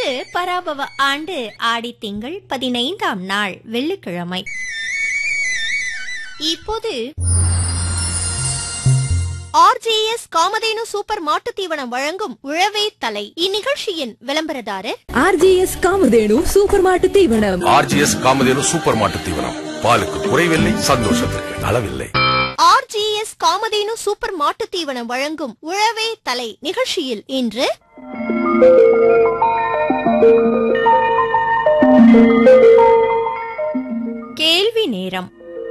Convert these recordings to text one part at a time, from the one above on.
இன்று பராபவ ஆண்டு ஆடி திங்கள் பதினைந்தாம் நாள் வெள்ளிக்கிழமை இப்போது ஆர்ஜேஎஸ் காமதேனு சூப்பர் மாட்டுத் தீவனம் வழங்கும் உழவே தலை இந்நிகழ்ச்சியின் விளம்பரதாரர் ஆர்ஜிஎஸ் காமதேனு சூப்பர் மாட்டு தீவனம் ஆர்ஜிஎஸ் காமதேனு சூப்பர் மாட்டு தீவனம் பாலுக்கு குறைவில்லை சந்தோஷத்திற்கு அளவில்லை ஆர்ஜிஎஸ் காமதேனு சூப்பர் மாட்டுத் தீவனம் வழங்கும் உழவே தலை நிகழ்ச்சியில் இன்று கேள்வி நேரம்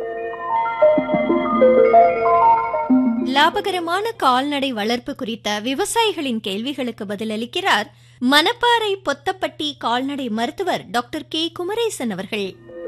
லாபகரமான கால்நடை வளர்ப்பு குறித்த விவசாயிகளின் கேள்விகளுக்கு பதிலளிக்கிறார் மணப்பாறை பொத்தப்பட்டி கால்நடை மருத்துவர் டாக்டர் கே குமரேசன் அவர்கள்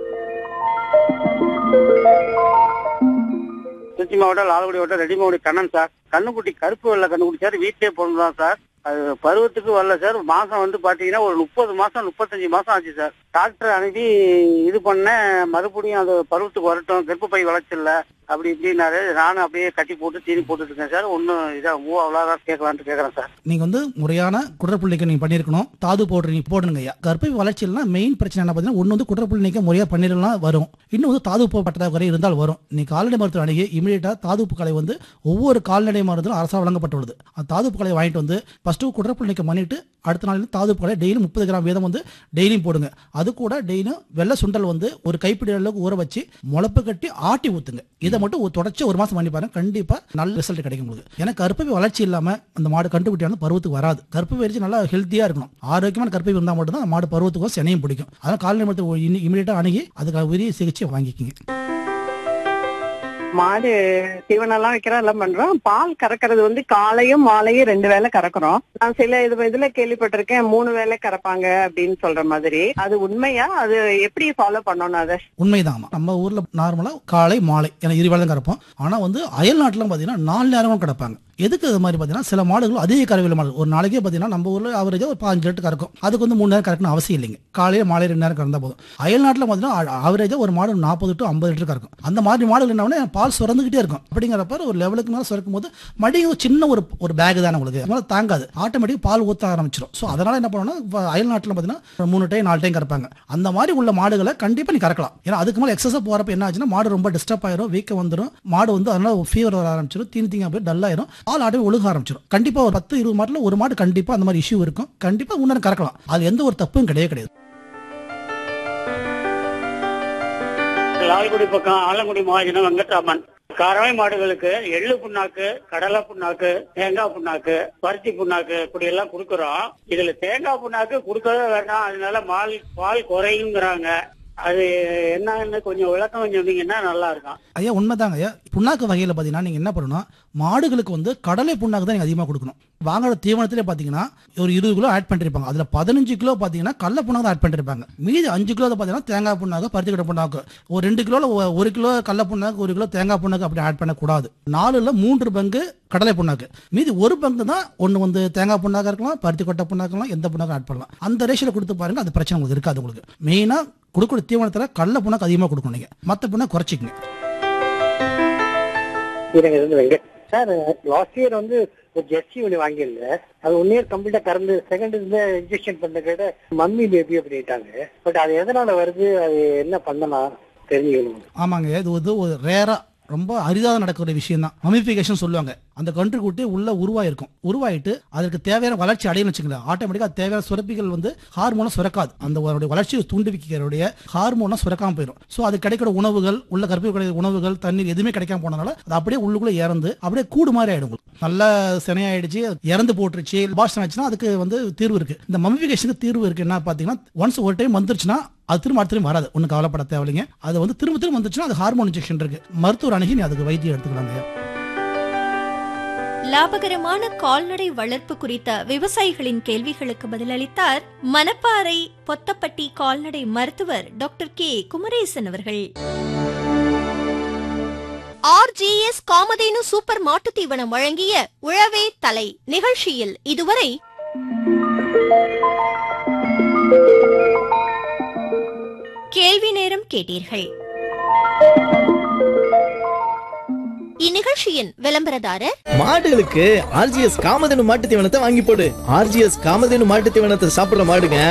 திருச்சி மாவட்டம் லால்குடி மாவட்டம் ரெடிமோடி கண்ணன் சார் கண்ணுக்குட்டி கருப்பு வெள்ளை கண்ணுக்குட்டி சார் வீட்டிலே பிறந்ததான் சார் அது பருவத்துக்கு வரல சார் மாசம் வந்து பாத்தீங்கன்னா ஒரு முப்பது மாசம் முப்பத்தஞ்சு மாசம் ஆச்சு சார் டாக்டர் அனுப்பி இது பண்ண மறுபடியும் அது பருவத்துக்கு வரட்டும் கர்ப்பப்பை வளர்ச்சில்ல அப்படி இப்படின்னாரு நானும் அப்படியே கட்டி போட்டு தீனி போட்டுட்டு இருக்கேன் சார் ஒன்னும் இதா மூவ் அவ்வளோதான் கேட்கலான்ட்டு கேட்கறேன் சார் நீங்க வந்து முறையான குடற்புள்ளிக்கு நீங்க பண்ணிருக்கணும் தாது பவுடர் நீங்க போடணுங்க ஐயா கர்ப்பை வளர்ச்சியில்னா மெயின் பிரச்சனை என்ன பார்த்தீங்கன்னா ஒன்று வந்து குடற்புள்ளி நீக்க முறையா பண்ணிடலாம் வரும் இன்னும் வந்து தாதுப்பு பற்றாக்குறை இருந்தால் வரும் நீ கால்நடை மருத்துவ அணுகி இமீடியட்டா தாதுப்பு கலை வந்து ஒவ்வொரு கால்நடை மருந்தும் அரசால் வழங்கப்பட்டுள்ளது அந்த தாதுப்பு கலை வாங்கிட்டு வந்து ஃபர்ஸ்ட் குடற்புள்ளி நீக்கம் பண்ணிட்டு அடுத்த நாள் தாதுப்பு கலை டெய்லி முப்பது கிராம் வீதம் வந்து டெய்லியும் போடுங்க அது கூட டெய்லியும் வெள்ளை சுண்டல் வந்து ஒரு கைப்பிடி அளவுக்கு ஊற வச்சு முளப்பு கட்டி ஆட்டி ஊத்துங்க இதை மட்டும் ஒரு தொடர்ச்சி ஒரு மாசம் பண்ணி பாருங்க கண்டிப்பா நல்ல ரிசல்ட் கிடைக்கும் உங்களுக்கு ஏன்னா கருப்பை வளர்ச்சி இல்லாம அந்த மாடு கண்டுபிடியான பருவத்துக்கு வராது கருப்பை வரிச்சு நல்லா ஹெல்த்தியா இருக்கணும் ஆரோக்கியமான கருப்பை இருந்தால் மட்டும் தான் மாடு பருவத்துக்கும் செனையும் பிடிக்கும் அதனால கால்நடை மருத்துவ இமீடியட்டா அணுகி அதுக்கு உரிய சிகிச்சை வாங்கிக்கிங்க மாடு தீவனம் எல்லாம் வைக்கிறோம் எல்லாம் பண்றோம் பால் கறக்கிறது வந்து காலையும் மாலையும் ரெண்டு வேளை கறக்குறோம் நான் சில இது இதுல கேள்விப்பட்டிருக்கேன் மூணு வேளை கறப்பாங்க அப்படின்னு சொல்ற மாதிரி அது உண்மையா அது எப்படி ஃபாலோ பண்ணணும் அதை உண்மைதான் நம்ம ஊர்ல நார்மலா காலை மாலை ஏன்னா இரு வேளை தான் கிடப்போம் ஆனா வந்து அயல் நாட்டுல பாத்தீங்கன்னா நாலு நேரமும் கிடப்பாங்க எதுக்கு இது மாதிரி பார்த்தீங்கன்னா சில மாடுகள் அதிக கறவையில் மாடு ஒரு நாளைக்கே பார்த்தீங்கன்னா நம்ம ஊரில் ஆவரேஜாக ஒரு பாஞ்சு லிட்டர் கறக்கும் அதுக்கு வந்து மூணு நேரம் கறக்கணும் அவசியம் இல்லைங்க காலையில் மாலை ரெண்டு நேரம் கறந்தா போதும் அயல் நாட்டில் பார்த்தீங்கன்னா ஆவரேஜாக ஒரு மாடு நாற்பது டு ஐம்பது லிட்டர் கறக்கும் அந்த மாதிரி மாடுகள் என்ன பால் சுரந்துக்கிட்டே இருக்கும் அப்படிங்கிறப்ப ஒரு லெவலுக்கு மேலே சுரக்கும் போது மடியும் சின்ன ஒரு ஒரு பேக் தானே உங்களுக்கு அதனால தாங்காது ஆட்டோமேட்டிக் பால் ஊற்ற ஆரம்பிச்சிடும் ஸோ அதனால என்ன பண்ணணும்னா இப்ப அயல் நாட்டில் பார்த்தீங்கன்னா மூணு டைம் நாலு டைம் கறப்பாங்க அந்த மாதிரி உள்ள மாடுகளை கண்டிப்பாக நீ கறக்கலாம் ஏன்னா அதுக்கு மேலே எக்ஸஸாக போகிறப்ப என்ன ஆச்சுன்னா மாடு ரொம்ப டிஸ்டர்ப் ஆயிரும் வீக்க வந்துடும் மாடு வந்து அதனால ஃபீவர் வர ஆரம்பிச்சிடும் தீனி தீங்க போய் டல் ஆயிரும் பால் ஆட்டமே ஒழுக ஆரம்பிச்சிடும் கண்டிப்பா ஒரு பத்து இருபது மாட்டுல ஒரு மாடு கண்டிப்பா அந்த மாதிரி இஷ்யூ இருக்கும் கண்டிப்பா உன்ன கறக்கலாம் அது எந்த ஒரு தப்பும் கிடையவே கிடையாது லால்குடி பக்கம் ஆலங்குடி மகாஜன வெங்கட்ராமன் கறவை மாடுகளுக்கு எள்ளு புண்ணாக்கு கடலை புண்ணாக்கு தேங்காய் புண்ணாக்கு பருத்தி புண்ணாக்கு இப்படி எல்லாம் கொடுக்கறோம் இதுல தேங்காய் புண்ணாக்கு கொடுக்கவே வேண்டாம் அதனால மால் பால் குறையுங்கிறாங்க அது என்னன்னு கொஞ்சம் விளக்கம் சொன்னீங்கன்னா நல்லா இருக்கும் ஐயா உண்மைதாங்க ஐயா புண்ணாக்கு வகையில் பார்த்தீங்கன்னா நீங்கள் என்ன பண்ணணும் மாடுகளுக்கு வந்து கடலை புண்ணாக்கு தான் நீங்கள் அதிகமாக கொடுக்கணும் வாங்குற தீவனத்திலே பார்த்தீங்கன்னா ஒரு இருபது கிலோ ஆட் பண்ணிருப்பாங்க அதில் பதினஞ்சு கிலோ பார்த்தீங்கன்னா கடல புண்ணாக்கு தான் ஆட் பண்ணிருப்பாங்க மீதி அஞ்சு கிலோ பார்த்தீங்கன்னா தேங்காய் புண்ணாக்கு பருத்தி கடை புண்ணாக்கு ஒரு ரெண்டு கிலோல ஒ- ஒரு கிலோ கடல புண்ணாக்கு ஒரு கிலோ தேங்காய் புண்ணாக்கு அப்படி ஆட் பண்ணக்கூடாது நாலுல மூன்று பங்கு கடலை புண்ணாக்கு மீதி ஒரு பங்கு தான் ஒன்று வந்து தேங்காய் புண்ணாக்கா இருக்கலாம் பருத்தி கொட்டை புண்ணாக்கலாம் எந்த புண்ணாக்கும் ஆட் பண்ணலாம் அந்த ரேஷியோல கொடுத்து பாருங்க அது பிரச்சனை உங்களுக்கு இருக்காது உங்களுக்கு மெயினாக கொடுக்குற தீவனத்தில் கடல புண்ணாக்கு அதிகமாக கொடுக்கணும் நீங்கள் மற்ற புண்ணாக்கு குறைச்சிக்கங்க சார் லாஸ்ட் இயர் வந்து ஒரு ஜெர்சி ஒன்று வாங்கியிருந்தேன் அது ஒன் இயர் கம்ப்ளீட்டா கறந்து செகண்ட் இதுல இன்ஜெக்ஷன் பண்ண கேட்ட மம்மி பேபி அப்படின்ட்டாங்க பட் அது எதனால வருது அது என்ன பண்ணலாம் தெரிஞ்சுக்கணும் ஆமாங்க இது வந்து ஒரு ரேரா ரொம்ப அரிதாக நடக்கிற விஷயம் தான் மமிஃபிகேஷன் சொல்லுவாங்க அந்த கன்று குட்டி உள்ள உருவாயிருக்கும் உருவாயிட்டு அதற்கு தேவையான வளர்ச்சி அடையணும் வச்சுங்களேன் ஆட்டோமேட்டிக்கா அது தேவையான சுரப்பிகள் வந்து ஹார்மோனை சுரக்காது அந்த அதனுடைய வளர்ச்சியை தூண்டுவிக்கிறவுடைய ஹார்மோனை சுரக்காம போயிடும் ஸோ அது கிடைக்கிற உணவுகள் உள்ள கருப்பை கிடைக்கிற உணவுகள் தண்ணீர் எதுவுமே கிடைக்காம போனதால அது அப்படியே உள்ளுக்குள்ள இறந்து அப்படியே கூடு மாதிரி ஆயிடும் உங்களுக்கு. நல்ல சினையாயிடுச்சு இறந்து போட்டுருச்சு பாஷன் ஆச்சுன்னா அதுக்கு வந்து தீர்வு இருக்கு இந்த மமிஃபிகேஷனுக்கு தீர்வு இருக்கு என்ன பார்த்தீங்கன்னா ஒன்ஸ் ஒரு டைம் வந்துருச்சுன்னா அது திரும்ப அடுத்த time வராது ஒன்றும் கவலைப்பட தேவையில்லைங்க அது வந்து திரும்ப திரும்ப வந்துச்சுன்னா அது ஹார்மோன் இன்ஜெக்ஷன் இருக்கு மருத்துவர் அணுகி நீ அதுக்கு வைத்தியம் எடுத்துக்கலாங்க லாபகரமான கால்நடை வளர்ப்பு குறித்த விவசாயிகளின் கேள்விகளுக்கு பதிலளித்தார் மணப்பாறை பொத்தப்பட்டி கால்நடை மருத்துவர் டாக்டர் கே குமரேசன் அவர்கள் ஆர்ஜிஎஸ் காமதேனு சூப்பர் மாட்டுத் தீவனம் வழங்கிய உழவே தலை நிகழ்ச்சியில் இதுவரை கேள்வி நேரம் கேட்டீர்கள் இந்நிகழ்ச்சியின் விளம்பரதாரர் மாடுகளுக்கு ஆர்ஜிஎஸ் காமதேனு மாட்டு தீவனத்தை வாங்கி போடு ஆர்ஜிஎஸ் காமதேனு மாட்டு தீவனத்தை சாப்பிடுற மாடுங்க